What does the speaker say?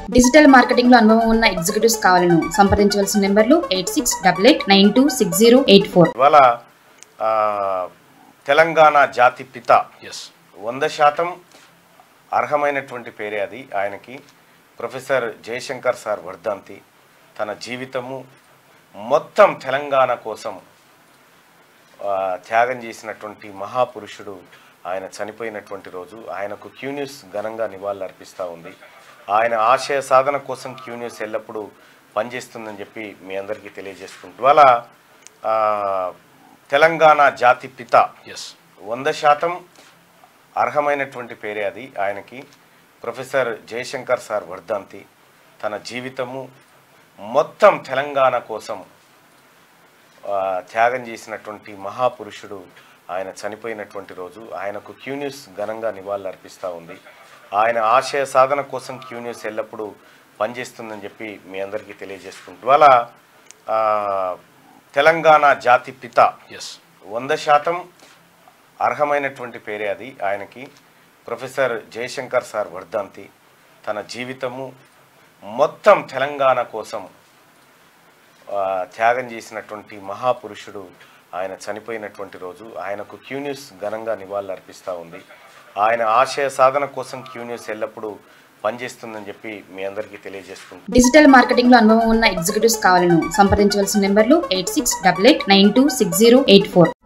digital marketing లో అనుభవం ఉన్న ఎగ్జిక్యూటివ్స్ కావాలను సంప్రదించవలసిన నెంబర్లు eight six double eight nine two six zero eight four ఇవాళ ఆ, తెలంగాణ జాతి పిత ఎస్ వంద శాతం అర్హమైనటువంటి పేరే అది ఆయనకి ప్రొఫెసర్ జయశంకర్ సార్ వర్ధంతి తన జీవితము మొత్తం తెలంగాణ కోసం ఆ, త్యాగం చేసినటువంటి మహాపురుషుడు ఆయన చనిపోయినటువంటి రోజు ఆయనకు క్యూ న్యూస్ ఘనంగా నివాళులు అర్పిస్తూ ఉంది ఆయన ఆశయ సాధన కోసం క్యూ న్యూస్ ఎల్లప్పుడూ పనిచేస్తుందని చెప్పి మీ అందరికీ తెలియజేసుకుంటూ ఇవాళ ఆ, తెలంగాణ జాతి పిత ఎస్ వంద శాతం అర్హమైనటువంటి పేరే అది ఆయనకి ప్రొఫెసర్ జయశంకర్ సార్ వర్ధంతి తన జీవితము మొత్తం తెలంగాణ కోసం ఆ, త్యాగం చేసినటువంటి మహాపురుషుడు ఆయన చనిపోయినటువంటి రోజు ఆయనకు క్యూ న్యూస్ ఘనంగా నివాళులు అర్పిస్తూ ఉంది ఆయన ఆశయ సాధన కోసం క్యూ న్యూస్ ఎల్లప్పుడూ పనిచేస్తుందని చెప్పి మీ అందరికీ తెలియజేసుకుంటూ ఇవాళ ఆ, తెలంగాణ జాతి పిత ఎస్ వంద శాతం అర్హమైనటువంటి పేరే అది ఆయనకి ప్రొఫెసర్ జయశంకర్ సార్ వర్ధంతి తన జీవితము మొత్తం తెలంగాణ కోసం ఆ, త్యాగం చేసినటువంటి మహాపురుషుడు ఆయన చనిపోయినటువంటి రోజు ఆయనకు క్యూ న్యూస్ ఘనంగా నివాళులు అర్పిస్తూ ఉంది ఆయన ఆశయ సాధన కోసం క్యూ న్యూస్ ఎల్లప్పుడూ పనిచేస్తుందని చెప్పి మీ అందరికీ తెలియజేసుకుంటూ డిజిటల్ మార్కెటింగ్ లో అనుభవం ఉన్న ఎగ్జిక్యూటివ్స్ కావాలను సంప్రదించవలసిన నెంబర్లు eight six double eight nine two six zero eight four